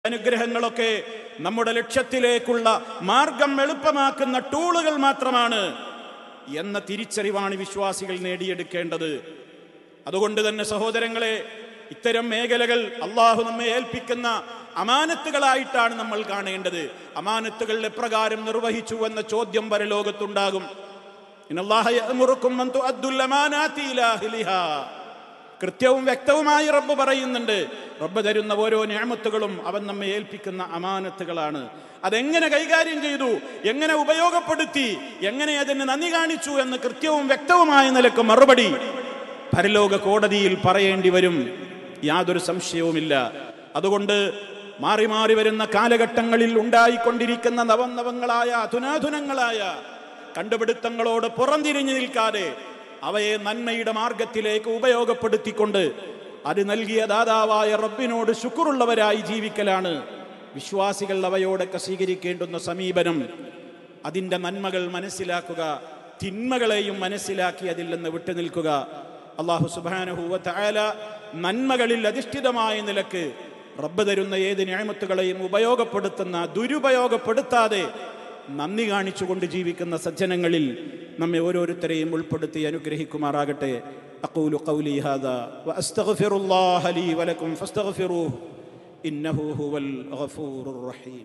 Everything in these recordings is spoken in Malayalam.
അനുഗ്രഹങ്ങളൊക്കെ നമ്മുടെ ലക്ഷ്യത്തിലേക്കുള്ള മാർഗം എളുപ്പമാക്കുന്ന ടൂളുകൾ മാത്രമാണ് എന്ന തിരിച്ചറിവാണ് വിശ്വാസികൾ നേടിയെടുക്കേണ്ടത് അതുകൊണ്ട് തന്നെ സഹോദരങ്ങളെ ഇത്തരം മേഖലകൾ അള്ളാഹു നമ്മെ ഏൽപ്പിക്കുന്ന അമാനത്തുകളായിട്ടാണ് നമ്മൾ കാണേണ്ടത് അമാനത്തുകൾ എപ്രകാരം നിർവഹിച്ചു എന്ന ചോദ്യം പരലോകത്തുണ്ടാകും ഇന്നല്ലാഹ യഅ്മുറുക്കും അൻ തുഅദ്ദുൽ അമാനാത്തി ഇലാ അഹ്ലിഹാ. കൃത്യവും വ്യക്തവുമായി റബ്ബ് പറയുന്നുണ്ട് റബ്ബ് തരുന്ന ഓരോ ഞാമത്തുകളും അവൻ നമ്മെ ഏൽപ്പിക്കുന്ന അമാനത്തുകളാണ് അതെങ്ങനെ കൈകാര്യം ചെയ്തു എങ്ങനെ ഉപയോഗപ്പെടുത്തി എങ്ങനെ അതിന് നന്ദി കാണിച്ചു എന്ന് കൃത്യവും വ്യക്തവുമായ നിലക്ക് മറുപടി പരലോക കോടതിയിൽ പറയേണ്ടി വരും യാതൊരു സംശയവുമില്ല അതുകൊണ്ട് മാറി മാറി വരുന്ന കാലഘട്ടങ്ങളിൽ ഉണ്ടായിക്കൊണ്ടിരിക്കുന്ന നവനവങ്ങളായ അധുനാധുനങ്ങളായ കണ്ടുപിടുത്തങ്ങളോട് പുറംതിരിഞ്ഞു നിൽക്കാതെ അവയെ നന്മയുടെ മാർഗത്തിലേക്ക് ഉപയോഗപ്പെടുത്തിക്കൊണ്ട് അത് നൽകിയ ദാതാവായ റബ്ബിനോട് ശുക്രുള്ളവരായി ജീവിക്കലാണ് വിശ്വാസികൾ അവയോടൊക്കെ സ്വീകരിക്കേണ്ടുന്ന സമീപനം അതിൻ്റെ നന്മകൾ മനസ്സിലാക്കുക തിന്മകളെയും മനസ്സിലാക്കി അതിൽ നിന്ന് വിട്ടുനിൽക്കുക അള്ളാഹു സുബാനഹുവ തായാല നന്മകളിൽ അധിഷ്ഠിതമായ നിലക്ക് റബ്ബ് തരുന്ന ഏത് ഞാമത്തുകളെയും ഉപയോഗപ്പെടുത്തുന്ന ദുരുപയോഗപ്പെടുത്താതെ നന്ദി കാണിച്ചുകൊണ്ട് ജീവിക്കുന്ന സജ്ജനങ്ങളിൽ നമ്മെ ഓരോരുത്തരെയും ഉൾപ്പെടുത്തി അനുഗ്രഹിക്കുമാറാകട്ടെ أقول قولي هذا وأستغفر الله لي ولكم فاستغفروه إنه هو الغفور الرحيم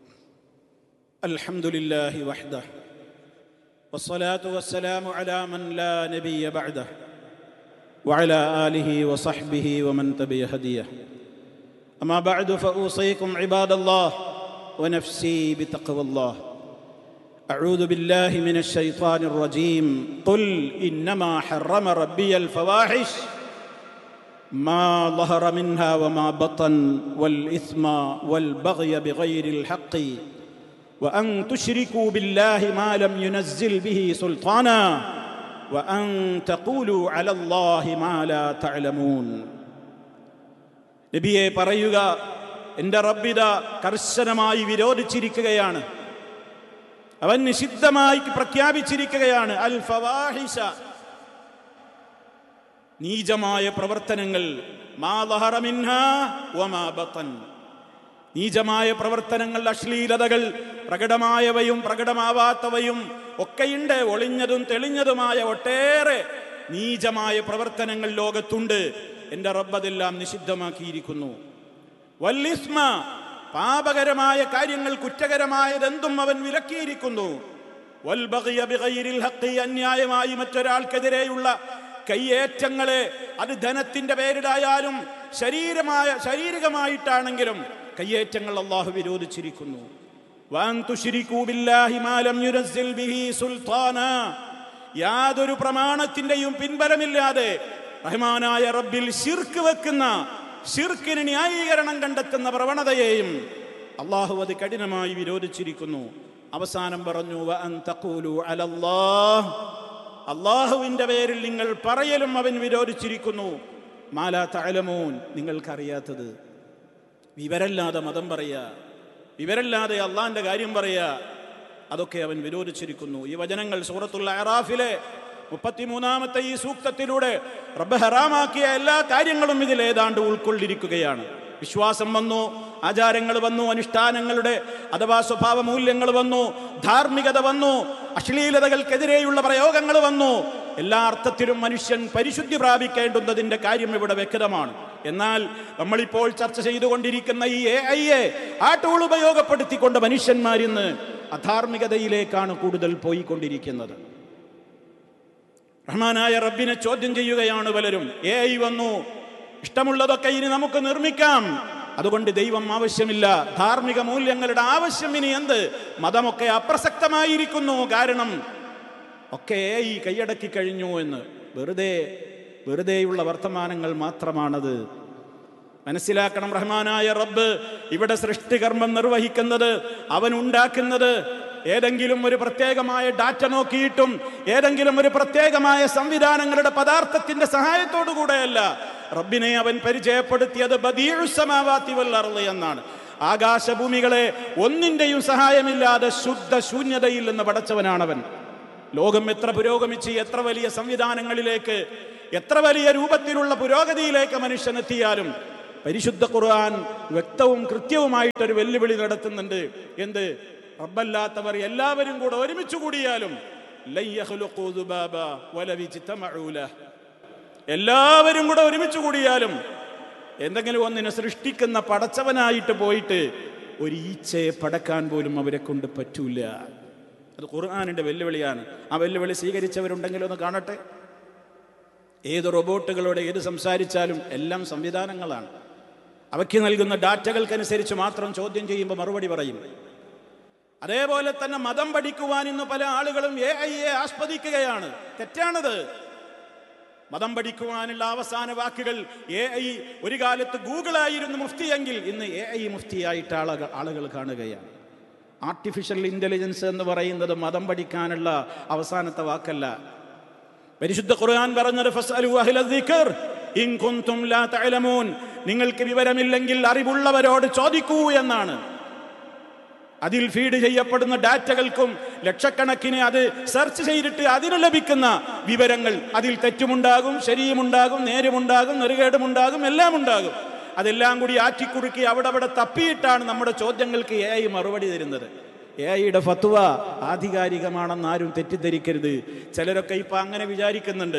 الحمد لله وحده والصلاة والسلام على من لا نبي بعده وعلى آله وصحبه ومن تبع هديه أما بعد فأوصيكم عباد الله ونفسي بتقوى الله أعوذ بالله من الشيطان الرجيم قل إنما حرم ربي الفواحش ما ظهر منها وما بطن والإثم والبغي بغير الحق وأن تشركوا بالله ما لم ينزل به سلطانا وأن تقولوا على الله ما لا تعلمون നബിയെ പറയുക എൻ്റെ റബ്ബിത കർശനമായി വിരോധിച്ചിരിക്കുകയാണ് അവൻ നിഷിദ്ധമായി പ്രഖ്യാപിച്ചിരിക്കുകയാണ് അൽ ഫവാഹിഷ നീചമായ പ്രവർത്തനങ്ങൾ മാ ലഹറ മിൻഹാ വമാ ബത്തൻ നീചമായ പ്രവർത്തനങ്ങൾ അശ്ലീലതകൾ പ്രകടമായവയും പ്രകടമാവാത്തവയും ഒക്കെയുണ്ട് ഒളിഞ്ഞതും തെളിഞ്ഞതുമായ ഒട്ടേറെ നീചമായ പ്രവർത്തനങ്ങൾ ലോകത്തുണ്ട് എൻ്റെ റബ്ബതെല്ലാം നിഷിദ്ധമാക്കിയിരിക്കുന്നു വല്ലിസ്മ പാപകരമായ കാര്യങ്ങൾ കുറ്റകരമായതെന്തും അവൻ വിലക്കിയിരിക്കുന്നു വൽബഗിയ ബിഗൈരിൽ ഹഖി അന്യായമായി മറ്റൊരാൾക്കെതിരെയുള്ള കയ്യേറ്റങ്ങളെ അത് ധനത്തിന്റെ പേരിലായാലും ശരീരമായ ശാരീരികമായിട്ടാണെങ്കിലും കയ്യേറ്റങ്ങൾ അള്ളാഹു വിരോധിച്ചിരിക്കുന്നു വഅൻ തുശ്രികൂ ബില്ലാഹി മാ ലം യുനസ്സിൽ ബിഹി സുൽത്താനാ യാതൊരു പ്രമാണത്തിന്റെയും പിൻബലമില്ലാതെ റഹ്മാനായ റബ്ബിൽ ശിർക്ക് വെക്കുന്ന ശിർക്കിന് ന്യായീകരണം കണ്ടെത്തുന്ന പ്രവണതയെയും അള്ളാഹു അത് കഠിനമായി വിരോധിച്ചിരിക്കുന്നു അവസാനം പറഞ്ഞു "വഅൻ തഖൂലു അലല്ലാഹ്" അള്ളാഹുവിന്റെ പേരിൽ നിങ്ങൾ പറയലും അവൻ വിരോധിച്ചിരിക്കുന്നു മാലാ തഅലമൂൻ നിങ്ങൾക്കറിയാത്തത് വിവരല്ലാതെ മതം പറയുക വിവരല്ലാതെ അള്ളാഹിന്റെ കാര്യം പറയുക അതൊക്കെ അവൻ വിരോധിച്ചിരിക്കുന്നു ഈ വചനങ്ങൾ സൂറത്തുൽ അറാഫിലെ മുപ്പത്തിമൂന്നാമത്തെ ഈ സൂക്തത്തിലൂടെ റബ്ബ് ഹറാമാക്കിയ എല്ലാ കാര്യങ്ങളും ഇതിൽ ഏതാണ്ട് ഉൾക്കൊള്ളിരിക്കുകയാണ് വിശ്വാസം വന്നു ആചാരങ്ങൾ വന്നു അനുഷ്ഠാനങ്ങളുടെ അഥവാ സ്വഭാവ മൂല്യങ്ങൾ വന്നു ധാർമ്മികത വന്നു അശ്ലീലതകൾക്കെതിരെയുള്ള പ്രയോഗങ്ങൾ വന്നു എല്ലാ അർത്ഥത്തിലും മനുഷ്യൻ പരിശുദ്ധി പ്രാപിക്കേണ്ടുന്നതിന്റെ കാര്യം ഇവിടെ വ്യക്തമാണ് എന്നാൽ നമ്മളിപ്പോൾ ചർച്ച ചെയ്തുകൊണ്ടിരിക്കുന്ന ഈ എ ഐ എ ആ ടൂൾ ഉപയോഗപ്പെടുത്തിക്കൊണ്ട് മനുഷ്യന്മാരിന്ന് അധാർമികതയിലേക്കാണ് കൂടുതൽ പോയിക്കൊണ്ടിരിക്കുന്നത് റഹ്മാനായ റബ്ബിനെ ചോദ്യം ചെയ്യുകയാണ് പലരും എ ഐ വന്നു ഇഷ്ടമുള്ളതൊക്കെ ഇനി നമുക്ക് നിർമ്മിക്കാം അതുകൊണ്ട് ദൈവം ആവശ്യമില്ല ധാർമ്മിക മൂല്യങ്ങളുടെ ആവശ്യം ഇനി എന്ത് മതമൊക്കെ അപ്രസക്തമായിരിക്കുന്നു കാരണം ഒക്കെ എ ഐ കൈയടക്കി കഴിഞ്ഞു എന്ന് വെറുതെ വെറുതെയുള്ള വർത്തമാനങ്ങൾ മാത്രമാണത് മനസ്സിലാക്കണം റഹ്മാനായ റബ്ബ് ഇവിടെ സൃഷ്ടികർമ്മം നിർവഹിക്കുന്നത് അവൻ ഉണ്ടാക്കുന്നത് ഏതെങ്കിലും ഒരു പ്രത്യേകമായ ഡാറ്റ നോക്കിയിട്ടും ഏതെങ്കിലും ഒരു പ്രത്യേകമായ സംവിധാനങ്ങളുടെ പദാർത്ഥത്തിന്റെ സഹായത്തോടു കൂടെയല്ല റബ്ബിനെ അവൻ പരിചയപ്പെടുത്തിയത് ബദീഉസ്സമാവാത്തി വൽ അർള് എന്നാണ് ആകാശഭൂമികളെ ഒന്നിന്റെയും സഹായമില്ലാതെ ശുദ്ധ ശൂന്യതയിൽ നിന്ന് പടച്ചവനാണവൻ ലോകം എത്ര പുരോഗമിച്ച് എത്ര വലിയ സംവിധാനങ്ങളിലേക്ക് എത്ര വലിയ രൂപത്തിലുള്ള പുരോഗതിയിലേക്ക് മനുഷ്യൻ എത്തിയാലും പരിശുദ്ധ ഖുർആൻ വ്യക്തവും കൃത്യവുമായിട്ടൊരു വെല്ലുവിളി നടത്തുന്നുണ്ട് എന്ത് റബ്ബല്ലാത്തവർ എല്ലാവരും കൂടെ ഒരുമിച്ച് കൂടിയാലും ലൻ യഖ്ലുഖൂ ദുബാബ വലൗ ഇജ്തമഊ ലഹ്. എല്ലാവരും കൂടെ ഒരുമിച്ച് കൂടിയാലും എന്തെങ്കിലും ഒന്നിനെ സൃഷ്ടിക്കുന്ന പടച്ചവനായിട്ട് പോയിട്ട് ഒരു ഈച്ചയെ പടക്കാൻ പോലും അവരെ കൊണ്ട് പറ്റൂല അത് ഖുർആാനിന്റെ വെല്ലുവിളിയാണ് ആ വെല്ലുവിളി സ്വീകരിച്ചവരുണ്ടെങ്കിലും ഒന്ന് കാണട്ടെ ഏത് റോബോട്ടുകളോട് ഏത് സംസാരിച്ചാലും എല്ലാം സംവിധാനങ്ങളാണ് അവയ്ക്ക് നൽകുന്ന ഡാറ്റകൾക്കനുസരിച്ച് മാത്രം ചോദ്യം ചെയ്യുമ്പോൾ മറുപടി പറയും അതേപോലെ തന്നെ മതം പഠിക്കുവാൻ ഇന്ന് പല ആളുകളും എ ഐയെ ആസ്പദിക്കുകയാണ് തെറ്റാണത് മതം പഠിക്കുവാനുള്ള അവസാന വാക്കുകൾ എ ഐ ഒരു കാലത്ത് ഗൂഗിൾ ആയിരുന്നു മുഫ്തിയെങ്കിൽ ഇന്ന് എ ഐ മുഫ്തിയായിട്ട് ആളുകൾ ആളുകൾ കാണുകയാണ് ആർട്ടിഫിഷ്യൽ ഇന്റലിജൻസ് എന്ന് പറയുന്നത് മതം പഠിക്കാനുള്ള അവസാനത്തെ വാക്കല്ല പരിശുദ്ധ ഖുർആൻ പറഞ്ഞത് ഫസ്അലു അഹ്ല ദിക്ർ ഇൻ കുൻതും ലാ തഅലമൂൻ നിങ്ങൾക്ക് വിവരമില്ലെങ്കിൽ അറിവുള്ളവരോട് ചോദിക്കൂ എന്നാണ് അതിൽ ഫീഡ് ചെയ്യപ്പെടുന്ന ഡാറ്റകൾക്കും ലക്ഷക്കണക്കിന് അത് സെർച്ച് ചെയ്തിട്ട് അതിന് ലഭിക്കുന്ന വിവരങ്ങൾ അതിൽ തെറ്റുമുണ്ടാകും ശരിയുമുണ്ടാകും നേരുമുണ്ടാകും നെറുകേടുമുണ്ടാകും എല്ലാം ഉണ്ടാകും അതെല്ലാം കൂടി ആറ്റിക്കുറുക്കി അവിടെ അവിടെ തപ്പിയിട്ടാണ് നമ്മുടെ ചോദ്യങ്ങൾക്ക് എ ഐ മറുപടി തരുന്നത് എ ഐയുടെ ഫത്വ ആധികാരികമാണെന്ന് ആരും തെറ്റിദ്ധരിക്കരുത് ചിലരൊക്കെ ഇപ്പൊ അങ്ങനെ വിചാരിക്കുന്നുണ്ട്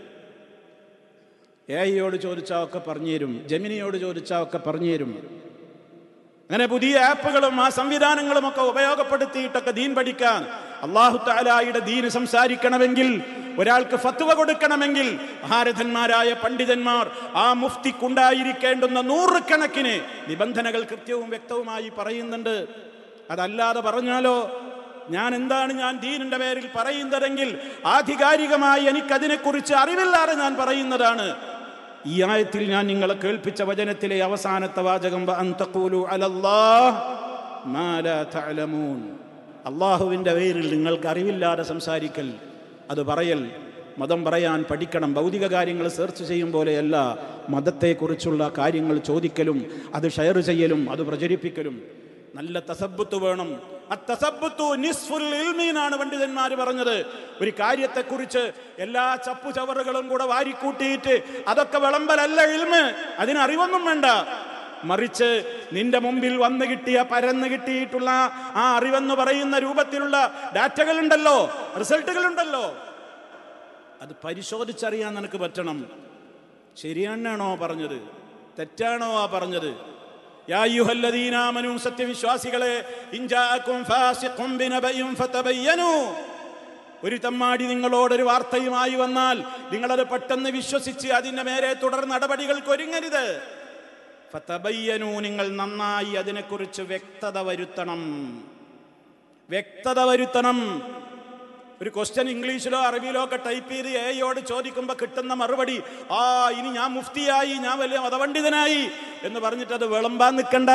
എ ഐയോട് ചോദിച്ചാൽ ഒക്കെ പറഞ്ഞു തരും ജമിനിയോട് ചോദിച്ചാൽ ഒക്കെ പറഞ്ഞു തരും അങ്ങനെ പുതിയ ആപ്പുകളും ആ സംവിധാനങ്ങളും ഒക്കെ ഉപയോഗപ്പെടുത്തിയിട്ടൊക്കെ ദീൻ പഠിക്കാൻ അള്ളാഹു താലായുടെ ദീന് സംസാരിക്കണമെങ്കിൽ ഒരാൾക്ക് ഫത്വ കൊടുക്കണമെങ്കിൽ ഭാരതന്മാരായ പണ്ഡിതന്മാർ ആ മുഫ്തിക്കുണ്ടായിരിക്കേണ്ടുന്ന നൂറുകണക്കിന് നിബന്ധനകൾ കൃത്യവും വ്യക്തവുമായി പറയുന്നുണ്ട് അതല്ലാതെ പറഞ്ഞാലോ ഞാൻ എന്താണ് ഞാൻ ദീനിന്റെ പേരിൽ പറയുന്നതെങ്കിൽ ആധികാരികമായി എനിക്കതിനെക്കുറിച്ച് അറിവില്ലാതെ ഞാൻ പറയുന്നതാണ് ഈ ആയത്തിൽ ഞാൻ നിങ്ങളെ കേൾപ്പിച്ച വചനത്തിലെ അവസാനത്തെ വാചകം വ അൻ തഖൂലു അലല്ലാഹ് മാ ലാ തഅലമൂൻ അള്ളാഹുവിൻ്റെ പേരിൽ നിങ്ങൾക്ക് അറിവില്ലാതെ സംസാരിക്കൽ അത് പറയൽ മതം പറയാൻ പഠിക്കണം ഭൗതിക കാര്യങ്ങൾ സെർച്ച് ചെയ്യും പോലെയല്ല മതത്തെക്കുറിച്ചുള്ള കാര്യങ്ങൾ ചോദിക്കലും അത് ഷെയർ ചെയ്യലും അത് പ്രചരിപ്പിക്കലും നല്ല തസബുത്ത് വേണം അത്തസബുത്തു നിസ്ഫുൽ ഇൽമീനാണ് പണ്ഡിതന്മാർ പറഞ്ഞത് ഒരു കാര്യത്തെക്കുറിച്ച് എല്ലാ ചപ്പു ചവറുകളും കൂടെ വാരിക്കൂട്ടിയിട്ട് അതൊക്കെ വിളമ്പലല്ല ഇൽമ് അതിന് അറിവൊന്നും വേണ്ട മറിച്ച് നിന്റെ മുമ്പിൽ വന്നു കിട്ടിയ പരന്ന് കിട്ടിയിട്ടുള്ള ആ അറിവെന്ന് പറയുന്ന രൂപത്തിലുള്ള ഡാറ്റകൾ ഉണ്ടല്ലോ റിസൾട്ടുകൾ ഉണ്ടല്ലോ അത് പരിശോധിച്ചറിയാൻ നിനക്ക് പറ്റണം ശരിയാണോ പറഞ്ഞത് തെറ്റാണോ ആ പറഞ്ഞത് യാ അയ്യുഹല്ലദീനാമനു സത്യവിശ്വാസികളെ ഇൻജാഅക്കും ഫാസിഖും ബിനബഇൻ ഫതബയ്യനു ഒരു തമ്മാടി നിങ്ങളോടൊരു വാർത്തയുമായി വന്നാൽ നിങ്ങളത് പെട്ടെന്ന് വിശ്വസിച്ച് അതിന്റെ മേരെ തുടർ നടപടികൾക്ക് ഒരുങ്ങരുത് ഫതബയ്യനു നിങ്ങൾ നന്നായി അതിനെക്കുറിച്ച് വ്യക്തത വരുത്തണം വ്യക്തത വരുത്തണം ഒരു ക്വസ്റ്റ്യൻ ഇംഗ്ലീഷിലോ അറബിയിലോ ഒക്കെ ടൈപ്പ് ചെയ്ത് എയോട് ചോദിക്കുമ്പോൾ കിട്ടുന്ന മറുപടി ആ ഇനി ഞാൻ മുഫ്തിയായി ഞാൻ വലിയ മതപണ്ഡിതനായി എന്ന് പറഞ്ഞിട്ട് അത് വിളമ്പാൻ നിൽക്കണ്ട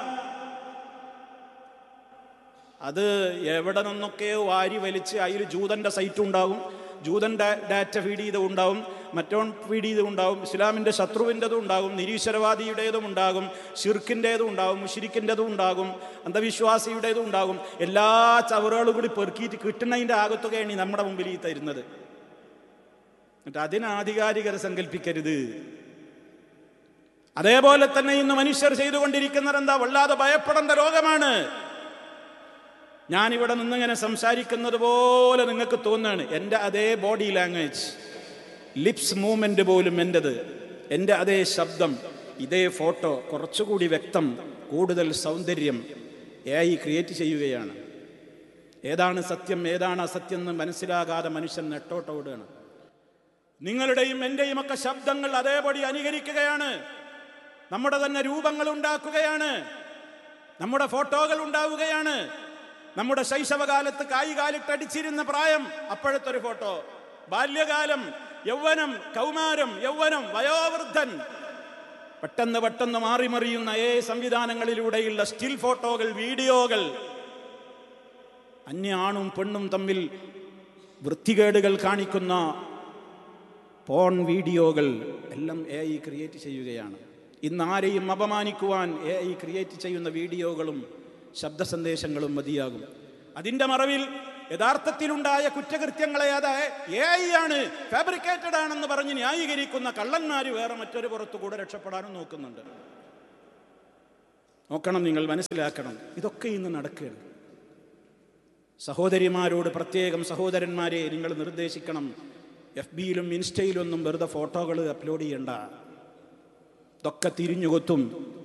അത് എവിടെ നിന്നൊക്കെയോ വാരി വലിച്ച് അതിൽ ജൂതന്റെ സൈറ്റ് ഉണ്ടാകും ജൂതന്റെ ഡാറ്റ ഫീഡ് ചെയ്ത് ഉണ്ടാവും മറ്റോൺ ഫീഡ് ചെയ്ത് ഉണ്ടാവും ഇസ്ലാമിന്റെ ശത്രുവിൻ്റെതും ഉണ്ടാകും നിരീശ്വരവാദിയുടേതും ഉണ്ടാകും ഷിർക്കിൻ്റെതും ഉണ്ടാകും മുഷിരിക്കിൻ്റെതും ഉണ്ടാകും അന്ധവിശ്വാസിയുടേതും ഉണ്ടാകും എല്ലാ ചവറുകളും കൂടി പെറുക്കിയിട്ട് കിട്ടുന്നതിൻ്റെ ആകത്തുകയാണ് ഈ നമ്മുടെ മുമ്പിൽ ഈ തരുന്നത് എന്നിട്ട് അതിന് ആധികാരികത സങ്കല്പിക്കരുത് അതേപോലെ തന്നെ ഇന്ന് മനുഷ്യർ ചെയ്തുകൊണ്ടിരിക്കുന്നത് എന്താ വല്ലാതെ ഭയപ്പെടേണ്ട രോഗമാണ് ഞാനിവിടെ നിന്നിങ്ങനെ സംസാരിക്കുന്നത് പോലെ നിങ്ങൾക്ക് തോന്നുകയാണ് എൻ്റെ അതേ ബോഡി ലാംഗ്വേജ് ലിപ്സ് മൂവ്മെൻ്റ് പോലും എൻ്റെത് എൻ്റെ അതേ ശബ്ദം ഇതേ ഫോട്ടോ കുറച്ചുകൂടി വ്യക്തം കൂടുതൽ സൗന്ദര്യം എ ഐ ക്രിയേറ്റ് ചെയ്യുകയാണ് ഏതാണ് സത്യം ഏതാണ് അസത്യം എന്ന് മനസ്സിലാകാതെ മനുഷ്യൻ നെട്ടോട്ടോടുകയാണ് നിങ്ങളുടെയും എൻ്റെയും ഒക്കെ ശബ്ദങ്ങൾ അതേപടി അനുകരിക്കുകയാണ് നമ്മുടെ തന്നെ രൂപങ്ങൾ ഉണ്ടാക്കുകയാണ് നമ്മുടെ ഫോട്ടോകൾ ഉണ്ടാവുകയാണ് നമ്മുടെ ശൈശവകാലത്ത് കായികാലിട്ടടിച്ചിരുന്ന പ്രായം അപ്പോഴത്തെ ഒരു ഫോട്ടോ ബാല്യകാലം യൗവനം കൗമാരം യൗവനം വയോവൃദ്ധൻ പെട്ടെന്ന് പെട്ടെന്ന് മാറി മറിയുന്ന ഏ സംവിധാനങ്ങളിലൂടെയുള്ള സ്റ്റിൽ ഫോട്ടോകൾ വീഡിയോകൾ അന്യ ആണും പെണ്ണും തമ്മിൽ വൃത്തികേടുകൾ കാണിക്കുന്ന പോൺ വീഡിയോകൾ എല്ലാം എ ഐ ക്രിയേറ്റ് ചെയ്യുകയാണ് ഇന്ന് ആരെയും അപമാനിക്കുവാൻ എ ഐ ക്രിയേറ്റ് ചെയ്യുന്ന വീഡിയോകളും ശബ്ദ സന്ദേശങ്ങളും മതിയാകും അതിൻ്റെ മറവിൽ യഥാർത്ഥത്തിലുണ്ടായ കുറ്റകൃത്യങ്ങളെ അത് എ ഐ ആണ് ഫാബ്രിക്കേറ്റഡ് ആണെന്ന് പറഞ്ഞ് ന്യായീകരിക്കുന്ന കള്ളന്മാര് വേറെ മറ്റൊരു പുറത്തു കൂടെ രക്ഷപ്പെടാനും നോക്കുന്നുണ്ട് നോക്കണം നിങ്ങൾ മനസ്സിലാക്കണം ഇതൊക്കെ ഇന്ന് നടക്കുകയാണ് സഹോദരിമാരോട് പ്രത്യേകം സഹോദരന്മാരെ നിങ്ങൾ നിർദ്ദേശിക്കണം എഫ് ബിയിലും ഇൻസ്റ്റയിലും ഒന്നും വെറുതെ ഫോട്ടോകൾ അപ്ലോഡ് ചെയ്യണ്ട ഇതൊക്കെ തിരിഞ്ഞുകൊത്തും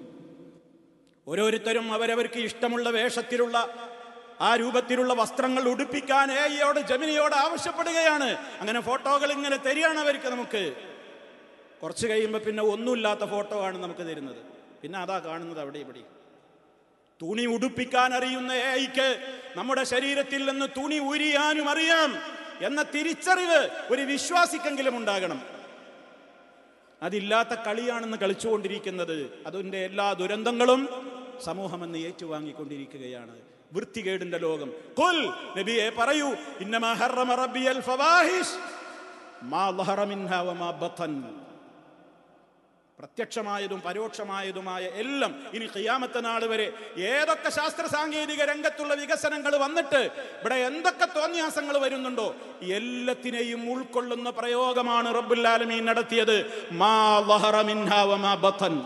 ഓരോരുത്തരും അവരവർക്ക് ഇഷ്ടമുള്ള വേഷത്തിലുള്ള ആ രൂപത്തിലുള്ള വസ്ത്രങ്ങൾ ഉടുപ്പിക്കാൻ ഏയോട് ജമിനിയോട് ആവശ്യപ്പെടുകയാണ് അങ്ങനെ ഫോട്ടോകൾ ഇങ്ങനെ തരികയാണ് അവർക്ക് നമുക്ക് കുറച്ച് കഴിയുമ്പോൾ പിന്നെ ഒന്നുമില്ലാത്ത ഫോട്ടോ ആണ് നമുക്ക് തരുന്നത് പിന്നെ അതാ കാണുന്നത് അവിടെ ഇവിടെ തുണി ഉടുപ്പിക്കാൻ അറിയുന്ന ഏയ്ക്ക് നമ്മുടെ ശരീരത്തിൽ നിന്ന് തുണി ഉരിയാനും അറിയാം എന്ന തിരിച്ചറിവ് ഒരു വിശ്വാസിക്കെങ്കിലും ഉണ്ടാകണം അതില്ലാത്ത കളിയാണെന്ന് കളിച്ചുകൊണ്ടിരിക്കുന്നത് അതിൻ്റെ എല്ലാ ദുരന്തങ്ങളും സമൂഹമെന്ന് ഏറ്റുവാങ്ങിക്കൊണ്ടിരിക്കുകയാണ് വൃത്തികേടിന്റെ ലോകം കുൽ നബിയെ പറയൂ ഇന്നമാ ഹറമ റബ്ബിയൽ ഫവാഹിഷ് മാ ലഹറ മിൻഹാ വമാ ബത്തൻ പ്രത്യക്ഷമായതും പരോക്ഷമായതുമായ എല്ലാം ഇനി ഖിയാമത്തെ നാൾ വരെ ഏതൊക്കെ ശാസ്ത്ര സാങ്കേതിക രംഗത്തുള്ള വികസനങ്ങൾ വന്നിട്ട് ഇവിടെ എന്തൊക്കെ തോന്നിയാസങ്ങൾ വരുന്നുണ്ടോ എല്ലാത്തിനെയും ഉൾക്കൊള്ളുന്ന പ്രയോഗമാണ് റബ്ബുല്ലാലമീൻ നടത്തിയത് മാ ലഹറ മിൻഹാ വമാ ബത്തൻ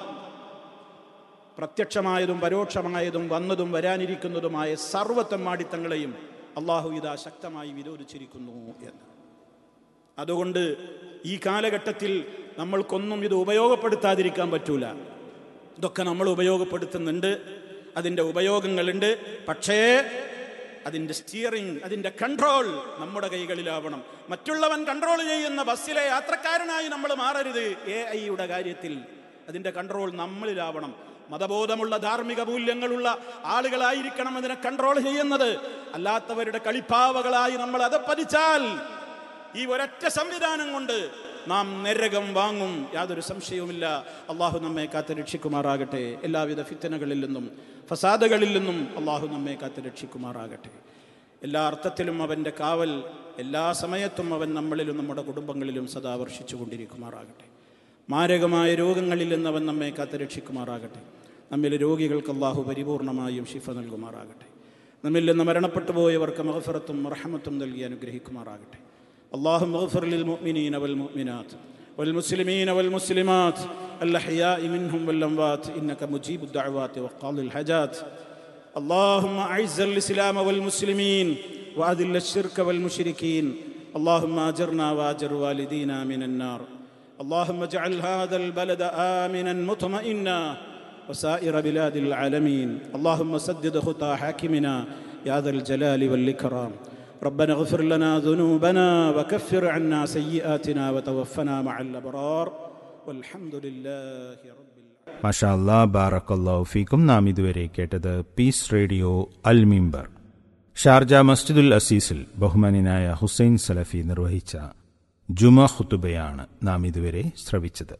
പ്രത്യക്ഷമായതും പരോക്ഷമായതും വന്നതും വരാനിരിക്കുന്നതുമായ സർവത്തമ്മാടിത്തങ്ങളെയും അള്ളാഹു ഇതാ ശക്തമായി വിരോധിച്ചിരിക്കുന്നു എന്ന് അതുകൊണ്ട് ഈ കാലഘട്ടത്തിൽ നമ്മൾക്കൊന്നും ഇത് ഉപയോഗപ്പെടുത്താതിരിക്കാൻ പറ്റൂല ഇതൊക്കെ നമ്മൾ ഉപയോഗപ്പെടുത്തുന്നുണ്ട് അതിൻ്റെ ഉപയോഗങ്ങളുണ്ട് പക്ഷേ അതിൻ്റെ സ്റ്റിയറിംഗ് അതിൻ്റെ കൺട്രോൾ നമ്മുടെ കൈകളിലാവണം മറ്റുള്ളവൻ കൺട്രോൾ ചെയ്യുന്ന ബസ്സിലെ യാത്രക്കാരനായി നമ്മൾ മാറരുത് എ ഐയുടെ കാര്യത്തിൽ അതിൻ്റെ കൺട്രോൾ നമ്മളിലാവണം മതബോധമുള്ള ധാർമ്മിക മൂല്യങ്ങളുള്ള ആളുകളായിരിക്കണം അതിനെ കൺട്രോൾ ചെയ്യുന്നത് അല്ലാത്തവരുടെ കളിപ്പാവകളായി നമ്മൾ അതപ്പതിച്ചാൽ ഈ ഒരൊറ്റ സംവിധാനം കൊണ്ട് നാം നരകം വാങ്ങും യാതൊരു സംശയവുമില്ല അള്ളാഹു നമ്മെ കാത്ത് രക്ഷിക്കുമാറാകട്ടെ എല്ലാവിധ ഫിത്തനകളിൽ നിന്നും ഫസാദകളിൽ നിന്നും അള്ളാഹു നമ്മെ കാത്ത് രക്ഷിക്കുമാറാകട്ടെ എല്ലാ അർത്ഥത്തിലും അവൻ്റെ കാവൽ എല്ലാ സമയത്തും അവൻ നമ്മളിലും നമ്മുടെ കുടുംബങ്ങളിലും സദാ വർഷിച്ചു കൊണ്ടിരിക്കുമാറാകട്ടെ മാരകമായ രോഗങ്ങളിൽ നിന്ന് അവൻ നമ്മെ കാത്ത് രക്ഷിക്കുമാറാകട്ടെ നമ്മിലെ രോഗികൾക്ക് അള്ളാഹു പരിപൂർണമായും ശിഫ നൽകുമാറാകട്ടെ നമ്മിൽ നിന്ന് മരണപ്പെട്ടു പോയവർക്ക് മഹഫറത്തും റഹമത്തും നൽകി അനുഗ്രഹിക്കുമാറാകട്ടെ اللهم اغفر للمؤمنين والمؤمنات والمسلمين والمسلمات الأحياء منهم والأموات إنك مجيب الدعوات وقاضي الحاجات اللهم أعز الإسلام والمسلمين وأذل الشرك والمشركين اللهم أجرنا وأجر والدينا من النار اللهم اجعل هذا البلد آمنا مطمئنا وسائر بلاد العالمين اللهم سدد خطى حاكمنا يا ذا الجلال والإكرام ربنا اغفر لنا ذنوبنا وكفر عنا سيئاتنا وتوفنا مع الأبرار والحمد لله رب العالمين മാഷാ അല്ലാ ബാറക്കല്ലാഹു ഫീക്കും നാം ഇതുവരെ കേട്ടത് peace radio Al Mimbar Sharjah മസ്ജിദുൽ അസീസിൽ ബഹുമാനായ ഹുസൈൻ സലഫി നിർവഹിച്ച ജുമ ഖുത്തുബയാണ് നാം ഇതുവരെ ശ്രവിച്ചത്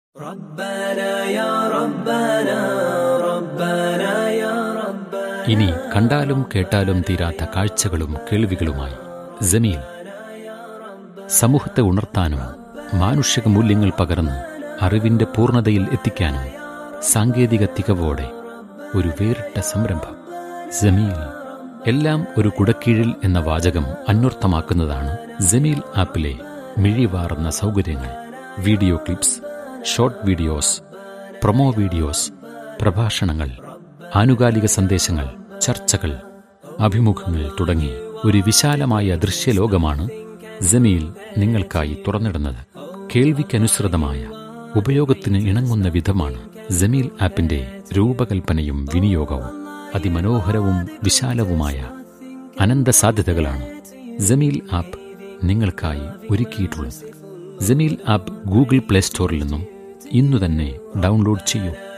ഇനി കണ്ടാലും കേട്ടാലും തീരാത്ത കാഴ്ചകളും കേൾവികളുമായി ജമീൽ സമൂഹത്തെ ഉണർത്താനും മാനുഷിക മൂല്യങ്ങൾ പകർന്ന് അറിവിന്റെ പൂർണ്ണതയിൽ എത്തിക്കാനും സാങ്കേതിക തികവോടെ ഒരു വേറിട്ട സംരംഭം ജമീൽ എല്ലാം ഒരു കുടക്കീഴിൽ എന്ന വാചകം അന്വർത്ഥമാക്കുന്നതാണ് ജമീൽ ആപ്പിലെ മിഴിവാർന്ന സൗകര്യങ്ങൾ video clips short videos promo videos പ്രഭാഷണങ്ങൾ ആനുകാലിക സന്ദേശങ്ങൾ ചർച്ചകൾ അഭിമുഖങ്ങൾ തുടങ്ങി ഒരു വിശാലമായ ദൃശ്യലോകമാണ് ജമീൽ നിങ്ങൾക്കായി തുറന്നിടുന്നത് കേൾവിക്കനുസൃതമായ ഉപയോഗത്തിന് ഇണങ്ങുന്ന വിധമാണ് ജമീൽ ആപ്പിന്റെ രൂപകൽപ്പനയും വിനിയോഗവും അതിമനോഹരവും വിശാലവുമായ അനന്ത സാധ്യതകളാണ് ജമീൽ ആപ്പ് നിങ്ങൾക്കായി ഒരുക്കിയിട്ടുള്ളത് ജമീൽ ആപ്പ് ഗൂഗിൾ പ്ലേ സ്റ്റോറിൽ നിന്നും ഇന്നു തന്നെ ഡൗൺലോഡ് ചെയ്യൂ